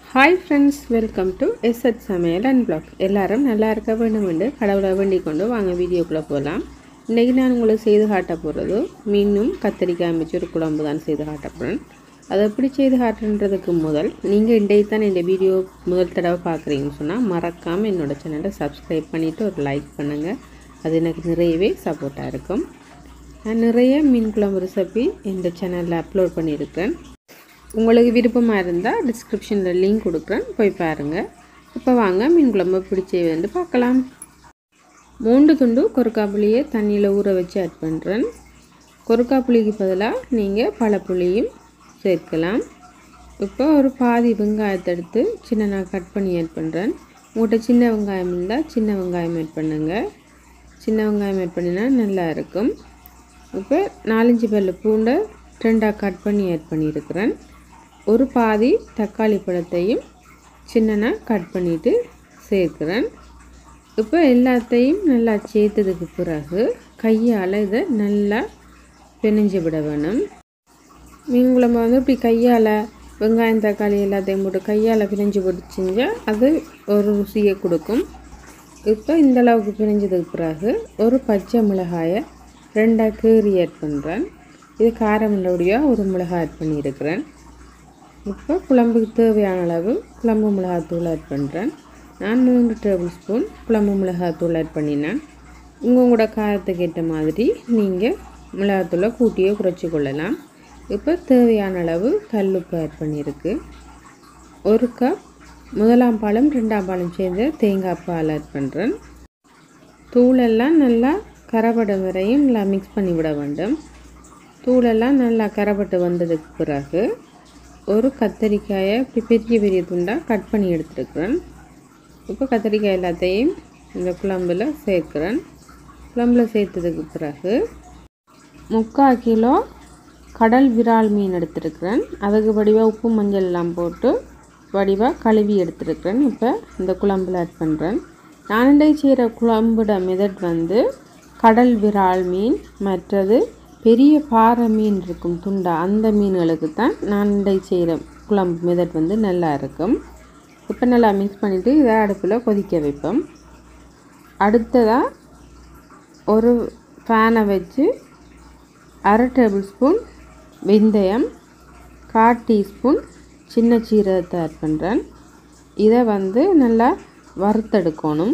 hi friends welcome to எஸ்எட் சமையல் and black எல்லாரும் நல்லா இருக்க வேண்டும் என்று கடவுளை வேண்டிக் கொண்டு வாங்க வீடியோக்குள்ளே போகலாம் இன்றைக்கி நான் உங்களுக்கு செய்து காட்ட போகிறது மீனும் கத்திரிக்காய் அமைச்சு ஒரு குழம்பு தான் செய்து காட்ட போகிறேன் அதை எப்படி செய்து காட்டுன்றதுக்கு முதல் நீங்கள் இன்றைக்கு தான் இந்த வீடியோ முதல் தடவை பார்க்குறீங்கன்னு சொன்னால் மறக்காமல் என்னோட சேனலை சப்ஸ்கிரைப் பண்ணிவிட்டு ஒரு லைக் பண்ணுங்கள் அது எனக்கு நிறையவே சப்போர்ட்டாக இருக்கும் நான் நிறைய மீன் குழம்பு ரெசிபி இந்த சேனலில் அப்லோட் பண்ணியிருக்கேன் உங்களுக்கு விருப்பமாக இருந்தால் டிஸ்கிரிப்ஷனில் லிங்க் கொடுக்குறேன் போய் பாருங்கள் இப்போ வாங்க மீன் குழம்பு பிடிச்சி வந்து பார்க்கலாம் மூன்று துண்டு கொருக்காப்புளியை தண்ணியில் ஊற வச்சு ஆட் பண்ணுறேன் கொருக்காப்புளிக்கு பதிலாக நீங்கள் பழப்புளியும் சேர்க்கலாம் இப்போ ஒரு பாதி வெங்காயத்தை எடுத்து சின்னதாக கட் பண்ணி ஆட் பண்ணுறேன் உங்கள்கிட்ட சின்ன வெங்காயம் இருந்தால் சின்ன வெங்காயம் ஆட் பண்ணுங்கள் சின்ன வெங்காயம் ஆட் பண்ணினா நல்லா இருக்கும் இப்போ நாலஞ்சு பல்லு பூண்டை ரெண்டாக கட் பண்ணி ஆட் பண்ணியிருக்கிறேன் ஒரு பாதி தக்காளி பழத்தையும் சின்னனாக கட் பண்ணிவிட்டு சேர்க்குறேன் இப்போ எல்லாத்தையும் நல்லா சேர்த்ததுக்கு பிறகு கையால் இதை நல்லா பிணைஞ்சு விட வேணும் மீன் குழம்பு வந்து இப்படி கையால் வெங்காயம் தக்காளி எல்லாத்தையும் போட்டு கையால் பிணைஞ்சு போட்டு செஞ்சால் அது ஒரு ருசியை கொடுக்கும் இப்போ இந்த அளவுக்கு பிணைஞ்சதுக்கு பிறகு ஒரு பச்சை மிளகாயை ரெண்டாக கீறி ஆட் பண்ணுறேன் இது காரம் உள்ளபடியாக ஒரு மிளகாய் ஆட் பண்ணியிருக்கிறேன் இப்போ குழம்புக்கு தேவையான அளவு குழம்பு மிளகாத்தூள் ஆட் பண்ணுறேன் நான் மூன்று டேபிள் ஸ்பூன் குழம்பு மிளகாத்தூள் ஆட் பண்ணினேன் உங்களோட காரத்துக்கு ஏற்ற மாதிரி நீங்கள் மிளகாத்தூளை கூட்டியோ குறைச்சி கொள்ளலாம் இப்போ தேவையான அளவு கல்லுப்பு ஆட் பண்ணியிருக்கு ஒரு கப் முதலாம் பாலம் ரெண்டாம் பாலம் சேர்ந்து தேங்காய் பால் ஆட் பண்ணுறேன் தூளெல்லாம் நல்லா கரைபட வரையும் நல்லா மிக்ஸ் பண்ணி விட வேண்டும் தூளெல்லாம் நல்லா கரைப்பட்டு வந்ததுக்கு பிறகு ஒரு கத்தரிக்காயை இப்படி பெரிய பெரிய துண்டாக கட் பண்ணி எடுத்துருக்குறேன் இப்போ கத்திரிக்காய் எல்லாத்தையும் இந்த குழம்பில் சேர்க்குறேன் குழம்பில் சேர்த்ததுக்கு பிறகு முக்கால் கிலோ கடல் விரால் மீன் எடுத்துருக்குறேன் அதுக்கு வடிவாக உப்பு மஞ்சள் எல்லாம் போட்டு வடிவாக கழுவி எடுத்துருக்குறேன் இப்போ இந்த குழம்பில் ஆட் பண்ணுறேன் நான் செய்கிற குழம்புட மெதட் வந்து கடல் விரால் மீன் மற்றது பெரிய பாறை மீன் இருக்கும் துண்டா அந்த மீன்களுக்கு தான் நான் செய்கிற குழம்பு மெதட் வந்து நல்லா இருக்கும் இப்போ நல்லா மிக்ஸ் பண்ணிவிட்டு இதை அடுப்பில் கொதிக்க வைப்போம் அடுத்ததாக ஒரு ஃபேனை வச்சு அரை டேபிள் ஸ்பூன் வெந்தயம் கால் டீஸ்பூன் சின்ன சீரகத்தை ஆட் பண்ணுறேன் இதை வந்து நல்லா வறுத்தெடுக்கணும்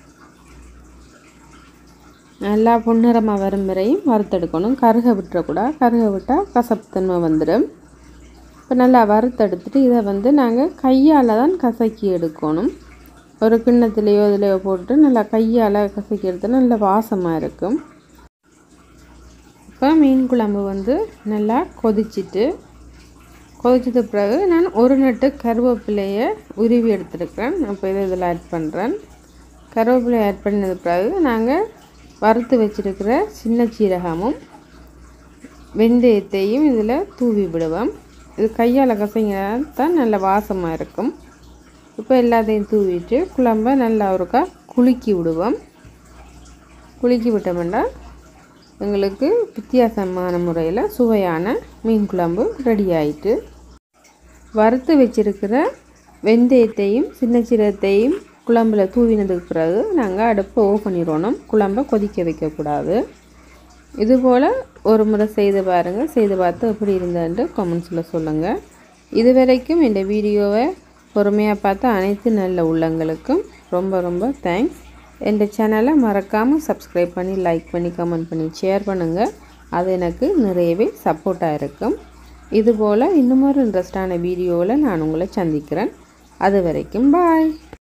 நல்லா பொன்னிறமாக வரும் வரையும் வறுத்தெடுக்கணும் கருக விட்டுறக்கூடாது கருக விட்டால் கசப்புத்தன்மை வந்துடும் இப்போ நல்லா வறுத்தெடுத்துட்டு இதை வந்து நாங்கள் கையால் தான் கசக்கி எடுக்கணும் ஒரு கிண்ணத்துலேயோ இதுலையோ போட்டு நல்லா கையால் கசக்கி எடுத்தால் நல்ல வாசமாக இருக்கும் இப்போ மீன் குழம்பு வந்து நல்லா கொதிச்சிட்டு கொதிச்சது பிறகு நான் ஒரு நட்டு கருவேப்பிலையை உருவி எடுத்துருக்கிறேன் அப்போ இதை இதில் ஆட் பண்ணுறேன் கருவேப்பிலை ஆட் பண்ணது பிறகு நாங்கள் வறுத்து வச்சுருக்கிற சின்ன சீரகமும் வெந்தயத்தையும் இதில் தூவி விடுவோம் இது கையால் கசைங்க தான் நல்ல வாசமாக இருக்கும் இப்போ எல்லாத்தையும் தூவிட்டு குழம்ப நல்லா ஒருக்கா குலுக்கி விடுவோம் குலுக்கி விட்டோம்னா எங்களுக்கு வித்தியாசமான முறையில் சுவையான மீன் குழம்பு ரெடி ஆயிட்டு வறுத்து வச்சிருக்கிற வெந்தயத்தையும் சின்ன சீரகத்தையும் குழம்பில் தூவினதுக்கு பிறகு நாங்கள் அடுப்பை ஓ பண்ணிடணும் குழம்பை கொதிக்க வைக்கக்கூடாது இதுபோல் ஒரு முறை செய்து பாருங்கள் செய்து பார்த்து எப்படி இருந்ததுன்ட்டு கமெண்ட்ஸில் சொல்லுங்கள் இது வரைக்கும் இந்த வீடியோவை பொறுமையாக பார்த்த அனைத்து நல்ல உள்ளங்களுக்கும் ரொம்ப ரொம்ப தேங்க்ஸ் இந்த சேனலை மறக்காமல் சப்ஸ்கிரைப் பண்ணி லைக் பண்ணி கமெண்ட் பண்ணி ஷேர் பண்ணுங்கள் அது எனக்கு நிறையவே சப்போர்ட்டாக இருக்கும் இதுபோல் இன்னும் ஒரு இன்ட்ரெஸ்டான வீடியோவில் நான் உங்களை சந்திக்கிறேன் அது வரைக்கும் பாய்